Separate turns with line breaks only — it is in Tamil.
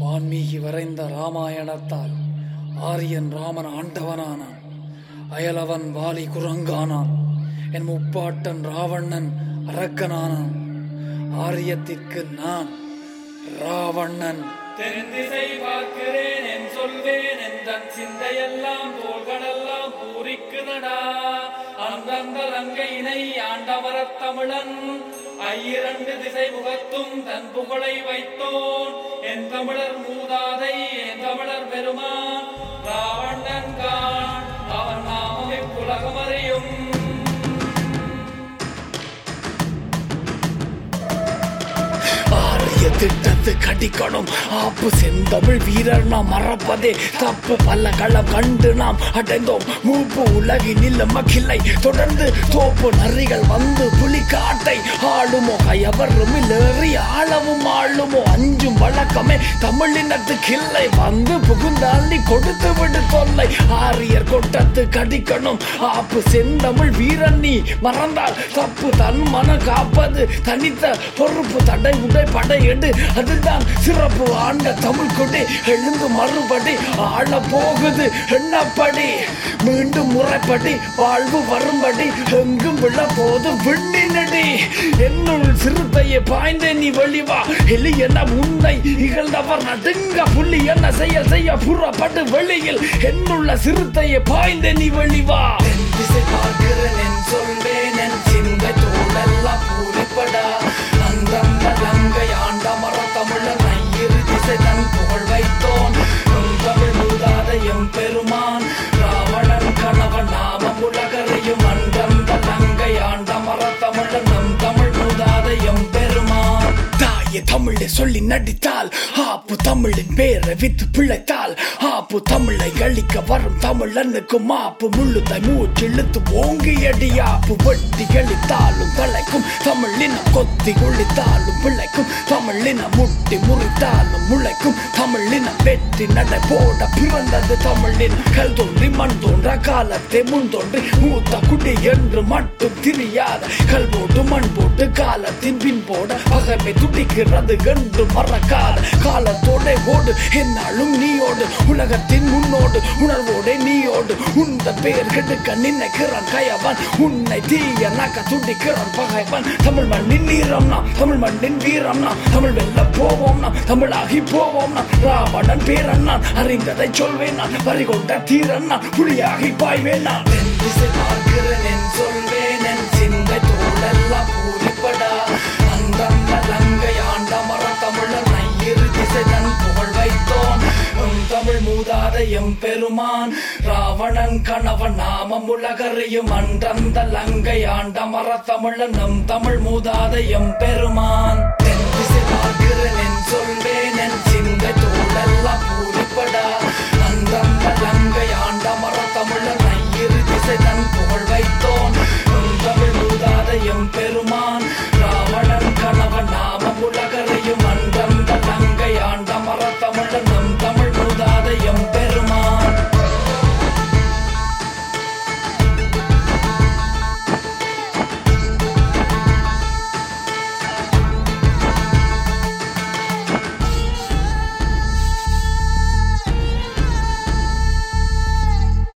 வான்மீகி வரைந்த ராமாயணத்தால் ஆரியன் ராமன் ஆண்டவனானான் அயலவன் வாலி குரங்கானான் என் முப்பாட்டன் ராவணன் அரக்கனானான் ஆரியத்திற்கு நான் ராவணன்
தென் திசை பார்க்கிறேன் என் சொல்வேன் என் தன் சிந்தையெல்லாம் தோள்களெல்லாம் பூரிக்குதடா அந்தந்த லங்கையினை ஆண்டவரத் தமிழன் ஐயிரண்டு திசை முகத்தும் தன் புகழை வைத்தோன் என் தமிழர் மூதாதை என் தமிழர் பெருமான் ராவணன் கான் அவன் நாமம் இப்புலகம் அறியும்
ஆரிய திட்டத்து கடிக்கணும் ஆப்பு செந்தமிழ் வீரர் நாம் மறப்பதே தப்பு பல களம் கண்டு நாம் அடைந்தோம் மூப்பு உலகினில் மகிழை தொடர்ந்து தோப்பு நரிகள் வந்து புலி காட்டை ஆளுமோ கயவரும் ஏறி ஆளவும் ஆளுமோ அஞ்சும் வழக்கமே தமிழினத்து கிள்ளை வந்து புகுந்தாண்டி கொடுத்து விடு தொல்லை ஆரியர் கொட்டத்து கடிக்கணும் ஆப்பு செந்தமிழ் வீரன் நீ மறந்தால் தப்பு தன் மன காப்பது தனித்த பொறுப்பு தடை உடை படையெடு அதுதான் சிறப்பு ஆண்ட தமிழ் கொடி எழுந்து மறுபடி ஆள போகுது எண்ணப்படி மீண்டும் முறைப்படி வாழ்வு வரும்படி எங்கும் விழ போது விண்ணினடி என்னுள் சிறுத்தையை பாய்ந்தே நீ வெளிவா எலியென உன்னை இகழ்ந்தவர் நடுங்க புள்ளி என்ன செய்ய செய்ய புறப்பட்டு வெளியில் என்னுள்ள சிறுத்தையை பாய்ந்தே நீ வெளிவா என் திசை பார்க்கிறேன் என் சொல்வேன் என் சிந்தை தோளெல்லாம் பூரிப்படா அந்தந்த லங்கை ஆண்ட மர தமிழன் ஐயிரு திசை தன் புகழ் வைத்தோன் எம் தமிழ் மூதாத எம் பெருமான் ராவணன் கணவன் நாமம் உலகரையும் அந்தந்த லங்கை ஆண்ட மர தமிழன் நம் தமிழ் மூதாத எம் பெருமான் தாயே தமிழை சொல்லி நடித்தால் ஆப்பு தமிழின் பேரை வித்து பிழைத்தால் ஆப்பு தமிழை அழிக்க வரும் தமிழனுக்கு மாப்பு முள்ளுதை மூச்சு இழுத்து ஓங்கி அடி ஆப்பு வெட்டி கழித்தாலும் தலைக்கும் தமிழினம் கொத்தி குளித்தாலும் பிழைக்கும் தமிழினம் முட்டி முறித்தாலும் முளைக்கும் தமிழினம் வெற்றி நடை போட பிறந்தது தமிழின் கல் தோன்றி மண் தோன்ற காலத்தை முன் தோன்றி மூத்த குடி என்று மட்டும் தெரியாத கல் போட்டு மண் போட்டு காலத்தின் பின் போட பகைமை துடிக்கிறது என்று மறக்காத காலத்தோட ஓடு என்னாலும் நீயோடு உலகத்தின் முன்னோடு உணர்வோடு நீயோடு உந்த பெயர் கெடுக்க நினைக்கிறான் கயவன் உன்னை தீய நக்க துடிக்கிறான் பகைவன் தமிழ் மண்ணின் நீரம் நாம் தமிழ் மண்ணின் வீரம் நாம் தமிழ் வெல்ல போவோம் நாம் தமிழாகி போவோம் நாம் ராவணன் பேரன் நான் அறிந்ததை சொல்வேன் நான் பறிகொண்ட தீரன் நான் புலியாகி பாய்வேன் நான் என் திசை பார்க்கிறேன் என் சொல்வேன் என் சிந்தை தோளெல்லாம் பூரிப்படா அந்தந்த லங்கை ஆண்ட மர தமிழர் நையிரு திசை தன் புகழ் வைத்தோன் எம் தமிழ் மூதாத எம் பெருமான் ராவணன் கணவன் நாமம் உலகறியும் அன்றந்த லங்கை ஆண்ட மர தமிழன் நம் தமிழ் மூதாத எம் பெருமான் தென் திசை பார்க்கிறேன் என் சொல்வேன் என் சிந்தை தோளெல்லாம் பூரிப்படா அந்தந்த லங்கை ஆண்ட மர தமிழர் நையிரு திசை தன் புகழ் வைத்தோன்